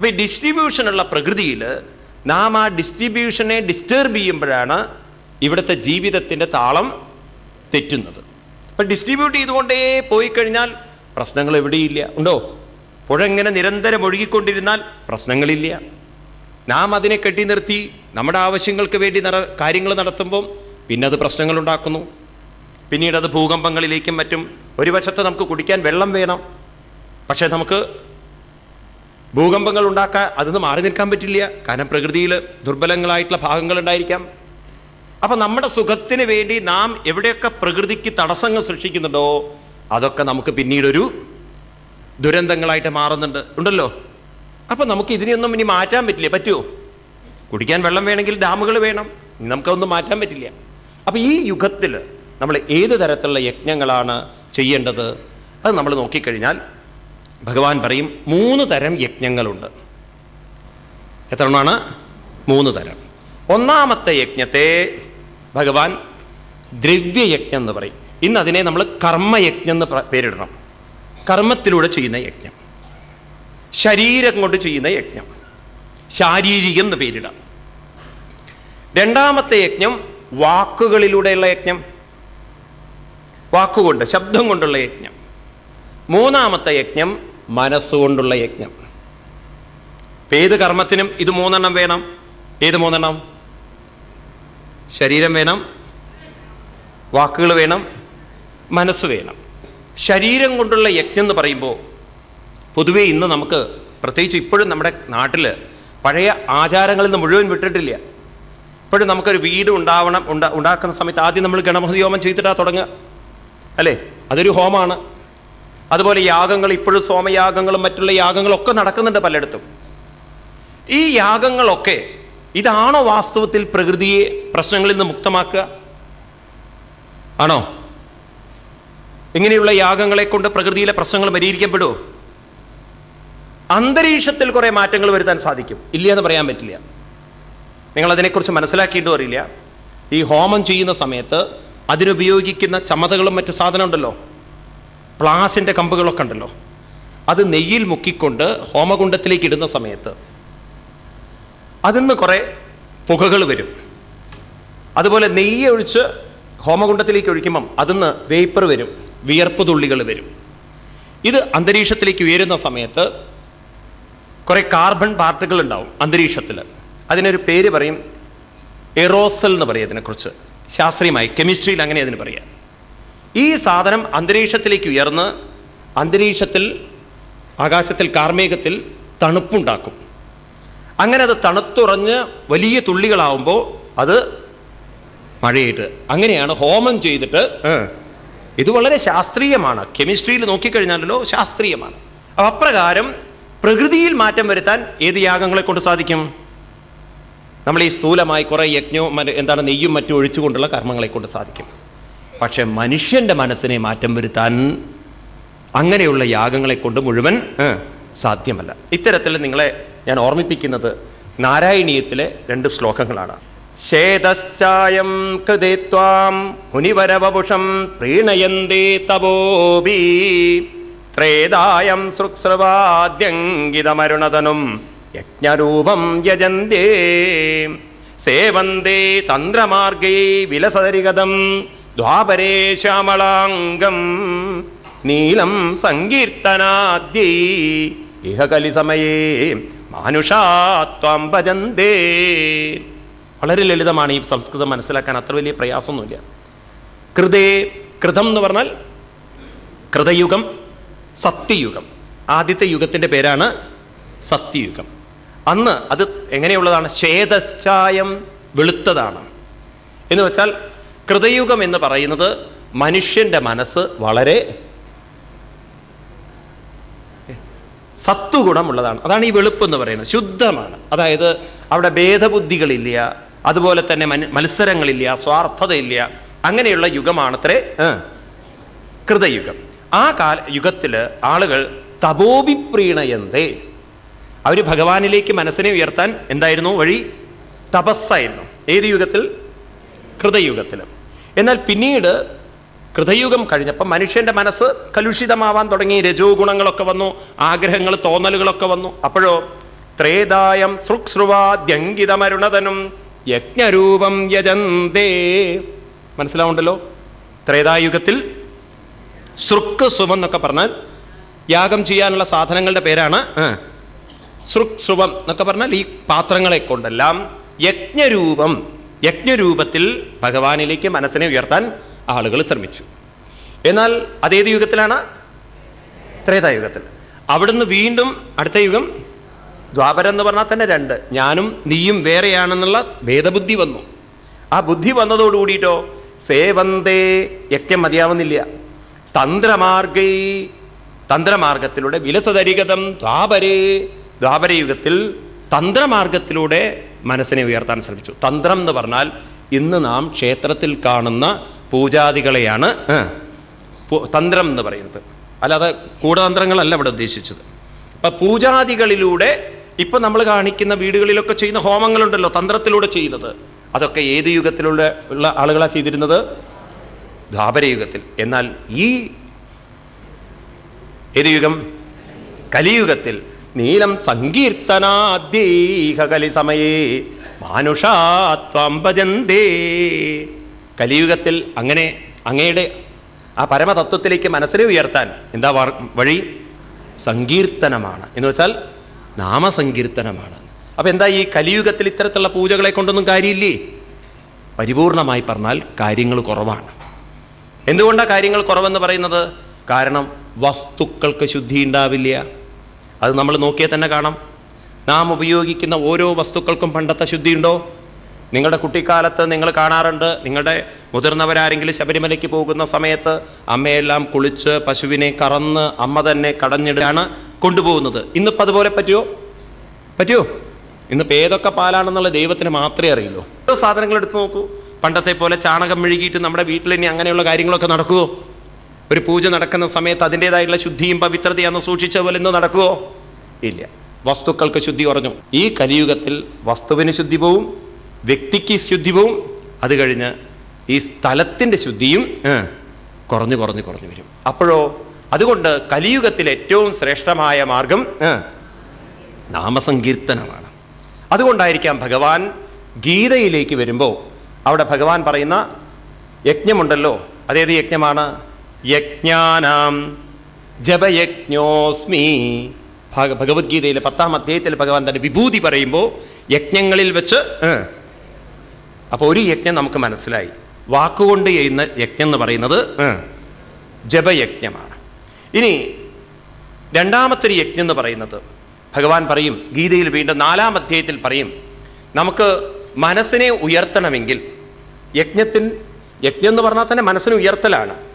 അപ്പൊ ഈ ഡിസ്ട്രിബ്യൂഷനുള്ള പ്രകൃതിയിൽ നാം ആ ഡിസ്ട്രിബ്യൂഷനെ ഡിസ്റ്റർബ് ചെയ്യുമ്പോഴാണ് ഇവിടുത്തെ ജീവിതത്തിന്റെ താളം തെറ്റുന്നത് അപ്പൊ ഡിസ്ട്രിബ്യൂട്ട് ചെയ്തുകൊണ്ടേ പോയി കഴിഞ്ഞാൽ പ്രശ്നങ്ങൾ എവിടെയില്ല ഉണ്ടോ പുഴ ഇങ്ങനെ നിരന്തരം ഒഴുകിക്കൊണ്ടിരുന്നാൽ പ്രശ്നങ്ങളില്ല നാം അതിനെ കെട്ടി നിർത്തി നമ്മുടെ ആവശ്യങ്ങൾക്ക് വേണ്ടി നട കാര്യങ്ങൾ നടത്തുമ്പോൾ പിന്നെ അത് പ്രശ്നങ്ങൾ ഉണ്ടാക്കുന്നു പിന്നീട് അത് ഭൂകമ്പങ്ങളിലേക്കും മറ്റും ഒരു വശത്ത് നമുക്ക് കുടിക്കാൻ വെള്ളം വേണം പക്ഷേ നമുക്ക് ഭൂകമ്പങ്ങൾ ഉണ്ടാക്കാൻ അതിന് മാറി നിൽക്കാൻ പറ്റില്ല കാരണം പ്രകൃതിയിൽ ദുർബലങ്ങളായിട്ടുള്ള ഭാഗങ്ങൾ ഉണ്ടായിരിക്കാം അപ്പൊ നമ്മുടെ സുഖത്തിന് വേണ്ടി നാം എവിടെയൊക്കെ പ്രകൃതിക്ക് തടസ്സങ്ങൾ സൃഷ്ടിക്കുന്നുണ്ടോ അതൊക്കെ നമുക്ക് പിന്നീടൊരു ദുരന്തങ്ങളായിട്ട് മാറുന്നുണ്ട് ഉണ്ടല്ലോ അപ്പൊ നമുക്ക് ഇതിനെയൊന്നും ഇനി മാറ്റാൻ പറ്റില്ല പറ്റുമോ കുടിക്കാൻ വെള്ളം വേണമെങ്കിൽ ഡാമുകൾ വേണം ഇനി നമുക്കതൊന്നും മാറ്റാൻ പറ്റില്ല അപ്പൊ ഈ യുഗത്തിൽ നമ്മൾ ഏത് തരത്തിലുള്ള യജ്ഞങ്ങളാണ് ചെയ്യേണ്ടത് അത് നമ്മൾ നോക്കിക്കഴിഞ്ഞാൽ ഭഗവാൻ പറയും മൂന്ന് തരം യജ്ഞങ്ങളുണ്ട് എത്ര എണ്ണമാണ് മൂന്ന് തരം ഒന്നാമത്തെ യജ്ഞത്തെ ഭഗവാൻ ദ്രവ്യയജ്ഞം എന്ന് പറയും ഇന്ന് അതിനെ നമ്മൾ കർമ്മയജ്ഞം എന്ന് പ്ര- പേരിടണം കർമ്മത്തിലൂടെ ചെയ്യുന്ന യജ്ഞം ശരീരം കൊണ്ട് ചെയ്യുന്ന യജ്ഞം ശാരീരികം എന്ന് പേരിടാം രണ്ടാമത്തെ യജ്ഞം വാക്കുകളിലൂടെയുള്ള യജ്ഞം വാക്കുകൊണ്ട് ശബ്ദം കൊണ്ടുള്ള യജ്ഞം മൂന്നാമത്തെ യജ്ഞം മനസ്സുകൊണ്ടുള്ള യജ്ഞം ഇപ്പൊ ഏത് കർമ്മത്തിനും ഇത് മൂന്നെണ്ണം വേണം ഏത് മൂന്നെണ്ണം ശരീരം വേണം വാക്കുകൾ വേണം മനസ്സ് വേണം ശരീരം കൊണ്ടുള്ള യജ്ഞം എന്ന് പറയുമ്പോൾ പൊതുവേ ഇന്ന് നമുക്ക് പ്രത്യേകിച്ച് ഇപ്പോഴും നമ്മുടെ നാട്ടിൽ പഴയ ആചാരങ്ങളിൽ നിന്ന് മുഴുവൻ വിട്ടിട്ടില്ല ഇപ്പോഴും നമുക്കൊരു വീട് ഉണ്ടാവണം ഉണ്ടാ ഉണ്ടാക്കുന്ന സമയത്ത് ആദ്യം നമ്മൾ ഗണപതി ഹോമം ചെയ്തിട്ടാ തുടങ്ങുക അല്ലേ അതൊരു ഹോമാണ് അതുപോലെ യാഗങ്ങൾ ഇപ്പോഴും സോമയാഗങ്ങളും മറ്റുള്ള യാഗങ്ങളൊക്കെ നടക്കുന്നുണ്ട് പലയിടത്തും ഈ യാഗങ്ങളൊക്കെ ഇതാണോ വാസ്തവത്തിൽ പ്രകൃതിയെ പ്രശ്നങ്ങളിൽ നിന്ന് മുക്തമാക്കുക ആണോ ഇങ്ങനെയുള്ള യാഗങ്ങളെ കൊണ്ട് പ്രകൃതിയിലെ പ്രശ്നങ്ങൾ പരിഹരിക്കപ്പെടുമോ അന്തരീക്ഷത്തിൽ കുറെ മാറ്റങ്ങൾ വരുത്താൻ സാധിക്കും ഇല്ല എന്ന് പറയാൻ പറ്റില്ല നിങ്ങൾ അതിനെക്കുറിച്ച് മനസ്സിലാക്കിയിട്ടും അറിയില്ല ഈ ഹോമം ചെയ്യുന്ന സമയത്ത് അതിനുപയോഗിക്കുന്ന ചമതകളും മറ്റു സാധനം ഉണ്ടല്ലോ പ്ലാസിൻ്റെ കമ്പുകളൊക്കെ ഉണ്ടല്ലോ അത് നെയ്യിൽ മുക്കിക്കൊണ്ട് ഹോമകുണ്ടത്തിലേക്ക് ഇടുന്ന സമയത്ത് അതിൽ നിന്ന് കുറേ പുകകൾ വരും അതുപോലെ നെയ്യ് ഒഴിച്ച് ഹോമകുണ്ടത്തിലേക്ക് ഒഴിക്കുമ്പം അതിന്ന് വേപ്പർ വരും വിയർപ്പ് തുള്ളികൾ വരും ഇത് അന്തരീക്ഷത്തിലേക്ക് ഉയരുന്ന സമയത്ത് കുറേ കാർബൺ പാർട്ടികൾ ഉണ്ടാവും അന്തരീക്ഷത്തിൽ അതിനൊരു പേര് പറയും എറോസൽ എന്ന് പറയും അതിനെക്കുറിച്ച് ശാസ്ത്രീയമായി കെമിസ്ട്രിയിൽ അങ്ങനെ അതിന് പറയാം ഈ സാധനം അന്തരീക്ഷത്തിലേക്ക് ഉയർന്ന് അന്തരീക്ഷത്തിൽ ആകാശത്തിൽ കാർമേഘത്തിൽ തണുപ്പുണ്ടാക്കും അങ്ങനെ അത് തണുത്തുറഞ്ഞ് വലിയ തുള്ളികളാവുമ്പോൾ അത് മഴയിട്ട് അങ്ങനെയാണ് ഹോമം ചെയ്തിട്ട് ഏ, ഇത് വളരെ ശാസ്ത്രീയമാണ് കെമിസ്ട്രിയിൽ നോക്കിക്കഴിഞ്ഞാലല്ലോ ശാസ്ത്രീയമാണ് അപ്പൊ അപ്രകാരം പ്രകൃതിയിൽ മാറ്റം വരുത്താൻ ഏത് യാഗങ്ങളെ കൊണ്ട് സാധിക്കും നമ്മൾ ഈ സ്ഥൂലമായി കുറേ യജ്ഞവും മറ്റ് എന്താണ് നെയ്യും മറ്റും ഒഴിച്ചുകൊണ്ടുള്ള കർമ്മങ്ങളെ കൊണ്ട് സാധിക്കും പക്ഷെ മനുഷ്യന്റെ മനസ്സിനെ മാറ്റം വരുത്താൻ അങ്ങനെയുള്ള യാഗങ്ങളെ കൊണ്ട് മുഴുവൻ ഏ, സാധ്യമല്ല ഇത്തരത്തിൽ നിങ്ങളെ ഞാൻ ഓർമ്മിപ്പിക്കുന്നത് നാരായണീയത്തിലെ രണ്ട് ശ്ലോകങ്ങളാണ് ശേതശ്ചായം കൃതേ ത്വാം മുനിവരവപുഷം പ്രീണയന്തേ തപോബി ത്രേതായം സൃക്സ്രവാദ്യങ്കിതമരുണതനും യജ്ഞരൂപം യജന്തേ സേവന്തേ തന്ത്രമാർഗേ വിലസരിഗതം ദ്വാപരേ ശ്യാമളാംഗം നീലം സങ്കീർത്തനാദ്യൈ ഇഹ കലിസമയേ മാനുഷാത്വം ഭജന്തേ വളരെ ലളിതമാണ് ഈ സംസ്കൃതം മനസ്സിലാക്കാൻ അത്ര വലിയ പ്രയാസമൊന്നുമില്ല കൃതേ കൃതം എന്ന് പറഞ്ഞാൽ കൃതയുഗം സത്യയുഗം ആദ്യത്തെ യുഗത്തിൻ്റെ പേരാണ് സത്യയുഗം അന്ന് അത് എങ്ങനെയുള്ളതാണ് ശ്വേതശ്ചായം വെളുത്തതാണ് എന്ന് വെച്ചാൽ കൃതയുഗം എന്ന് പറയുന്നത് മനുഷ്യന്റെ മനസ്സ് വളരെ സത്വഗുണമുള്ളതാണ് അതാണ് ഈ വെളുപ്പ് എന്ന് പറയുന്നത് ശുദ്ധമാണ് അതായത് അവിടെ ഭേദബുദ്ധികളില്ല അതുപോലെ തന്നെ മന- മത്സരങ്ങളില്ല സ്വാർത്ഥതയില്ല അങ്ങനെയുള്ള യുഗമാണത്രേ ഏ, കൃതയുഗം ആ കാല യുഗത്തില് ആളുകൾ തപോഭിപ്രീണയന്തേ അവർ ഭഗവാനിലേക്ക് മനസ്സിനെ ഉയർത്താൻ എന്തായിരുന്നു വഴി തപസ്സായിരുന്നു ഏത് യുഗത്തിൽ കൃതയുഗത്തിൽ എന്നാൽ പിന്നീട് കൃതയുഗം കഴിഞ്ഞപ്പോൾ മനുഷ്യന്റെ മനസ്സ് കലുഷിതമാവാൻ തുടങ്ങി രജോ ഗുണങ്ങളൊക്കെ വന്നു ആഗ്രഹങ്ങൾ തോന്നലുകളൊക്കെ വന്നു അപ്പോഴോ ത്രേതായം സൃക്സ്രുവാദ്യങ്കിതമരുണതനും യജ്ഞരൂപം യജന്തേ മനസ്സിലാവുണ്ടല്ലോ ത്രേതായുഗത്തിൽ സൃക്ക് സുമം എന്നൊക്കെ പറഞ്ഞാൽ യാഗം ചെയ്യാനുള്ള സാധനങ്ങളുടെ പേരാണ് ആ, സൃക് ശ്രുവം എന്നൊക്കെ പറഞ്ഞാൽ ഈ പാത്രങ്ങളെ കൊണ്ടെല്ലാം യജ്ഞരൂപം യജ്ഞരൂപത്തിൽ ഭഗവാനിലേക്ക് മനസ്സിനെ ഉയർത്താൻ ആളുകൾ ശ്രമിച്ചു എന്നാൽ അതേത് യുഗത്തിലാണ് ത്രേതായുഗത്തിൽ അവിടുന്ന് വീണ്ടും അടുത്ത യുഗം ദ്വാപരം എന്ന് പറഞ്ഞാൽ തന്നെ രണ്ട് ഞാനും നീയും വേറെയാണെന്നുള്ള ഭേദബുദ്ധി വന്നു ആ ബുദ്ധി വന്നതോടുകൂടിയിട്ടോ സേവന്തേ യജ്ഞം മതിയാവുന്നില്ല തന്ത്രമാർഗൈ തന്ത്രമാർഗത്തിലൂടെ വിലസതരിഗതം ദ്വാപരേ ദ്വാപരയുഗത്തിൽ തന്ത്രമാർഗത്തിലൂടെ മനസ്സിനെ ഉയർത്താൻ ശ്രമിച്ചു തന്ത്രം എന്ന് പറഞ്ഞാൽ ഇന്ന് നാം ക്ഷേത്രത്തിൽ കാണുന്ന പൂജാദികളെയാണ് ആ, പു- തന്ത്രം എന്ന് പറയുന്നത് അല്ലാതെ കൂടതന്ത്രങ്ങളല്ല ഇവിടെ ഉദ്ദേശിച്ചത് അപ്പൊ പൂജാദികളിലൂടെ ഇപ്പൊ നമ്മൾ കാണിക്കുന്ന വീടുകളിലൊക്കെ ചെയ്യുന്ന ഹോമങ്ങളുണ്ടല്ലോ തന്ത്രത്തിലൂടെ ചെയ്യുന്നത് അതൊക്കെ ഏത് യുഗത്തിലുള്ള ഉള്ള ആളുകളാ ചെയ്തിരുന്നത് ദ്വാപരയുഗത്തിൽ എന്നാൽ ഈ ഏത് യുഗം കലിയുഗത്തിൽ നീലം സങ്കീർത്തനാദ്യേഹ കലി സമയേ മാനുഷാത്വം ഭജന്തേ കലിയുഗത്തിൽ അങ്ങനെ അങ്ങയുടെ ആ പരമതത്വത്തിലേക്ക് മനസ്സിനെ ഉയർത്താൻ എന്താ വാർ- വഴി സങ്കീർത്തനമാണ് എന്ന് വെച്ചാൽ നാമസങ്കീർത്തനമാണ് അപ്പൊ എന്താ ഈ കലിയുഗത്തിൽ ഇത്തരത്തിലുള്ള പൂജകളെ കൊണ്ടൊന്നും കാര്യമില്ലേ പരിപൂർണമായി പറഞ്ഞാൽ കാര്യങ്ങൾ കുറവാണ് എന്തുകൊണ്ടാണ് കാര്യങ്ങൾ കുറവെന്ന് പറയുന്നത് കാരണം വസ്തുക്കൾക്ക് ശുദ്ധി ഉണ്ടാവില്ല അത് നമ്മൾ നോക്കിയാൽ തന്നെ കാണാം നാം ഉപയോഗിക്കുന്ന ഓരോ വസ്തുക്കൾക്കും പണ്ടത്തെ ശുദ്ധിയുണ്ടോ നിങ്ങളുടെ കുട്ടിക്കാലത്ത് നിങ്ങൾ കാണാറുണ്ട് നിങ്ങളുടെ മുതിർന്നവരാരെങ്കിലും ശബരിമലയ്ക്ക് പോകുന്ന സമയത്ത് അമ്മയെല്ലാം കുളിച്ച് പശുവിനെ കറന്ന് അമ്മ തന്നെ കടഞ്ഞിടാണ് കൊണ്ടുപോകുന്നത് ഇന്നിപ്പോൾ അതുപോലെ പറ്റുമോ പറ്റുമോ ഇന്നിപ്പോൾ ഏതൊക്കെ പാലാണെന്നുള്ള ദൈവത്തിന് മാത്രമേ അറിയുള്ളൂ ഓരോ സാധനങ്ങൾ എടുത്ത് നോക്കൂ പണ്ടത്തെ പോലെ ചാണകം മെഴുകിയിട്ട് നമ്മുടെ വീട്ടിൽ ഇനി അങ്ങനെയുള്ള കാര്യങ്ങളൊക്കെ നടക്കുമോ ഒരു പൂജ നടക്കുന്ന സമയത്ത് അതിൻ്റെതായിട്ടുള്ള ശുദ്ധിയും പവിത്രതയാന്ന് സൂക്ഷിച്ച പോലെ ഇന്ന് നടക്കുമോ ഇല്ല വസ്തുക്കൾക്ക് ശുദ്ധി കുറഞ്ഞു ഈ കലിയുഗത്തിൽ വസ്തുവിന് ശുദ്ധി പോവും വ്യക്തിക്ക് ശുദ്ധി പോവും അത് കഴിഞ്ഞ് ഈ സ്ഥലത്തിൻ്റെ ശുദ്ധിയും ഏ, കുറഞ്ഞു കുറഞ്ഞു കുറഞ്ഞു വരും അപ്പോഴോ അതുകൊണ്ട് കലിയുഗത്തിൽ ഏറ്റവും ശ്രേഷ്ഠമായ മാർഗം ഏ, നാമസങ്കീർത്തനമാണ് അതുകൊണ്ടായിരിക്കാം ഭഗവാൻ ഗീതയിലേക്ക് വരുമ്പോൾ അവിടെ ഭഗവാൻ പറയുന്ന യജ്ഞമുണ്ടല്ലോ അതേത് യജ്ഞമാണ് യജ്ഞാനാം ജപയജ്ഞോസ്മി ഭഗ ഭഗവത്ഗീതയിലെ പത്താം അധ്യായത്തിൽ ഭഗവാൻ തന്റെ വിഭൂതി പറയുമ്പോൾ യജ്ഞങ്ങളിൽ വെച്ച് അപ്പോൾ ഒരു യജ്ഞം നമുക്ക് മനസ്സിലായി വാക്കുകൊണ്ട് ചെയ്യുന്ന യജ്ഞം എന്ന് പറയുന്നത് ഏ, ജപയജ്ഞമാണ് ഇനി രണ്ടാമത്തൊരു യജ്ഞം എന്ന് പറയുന്നത് ഭഗവാൻ പറയും ഗീതയിൽ വീണ്ടും നാലാം അധ്യായത്തിൽ പറയും നമുക്ക് മനസ്സിനെ ഉയർത്തണമെങ്കിൽ യജ്ഞത്തിൻ യജ്ഞം എന്ന് പറഞ്ഞാൽ തന്നെ മനസ്സിനെ ഉയർത്തലാണ്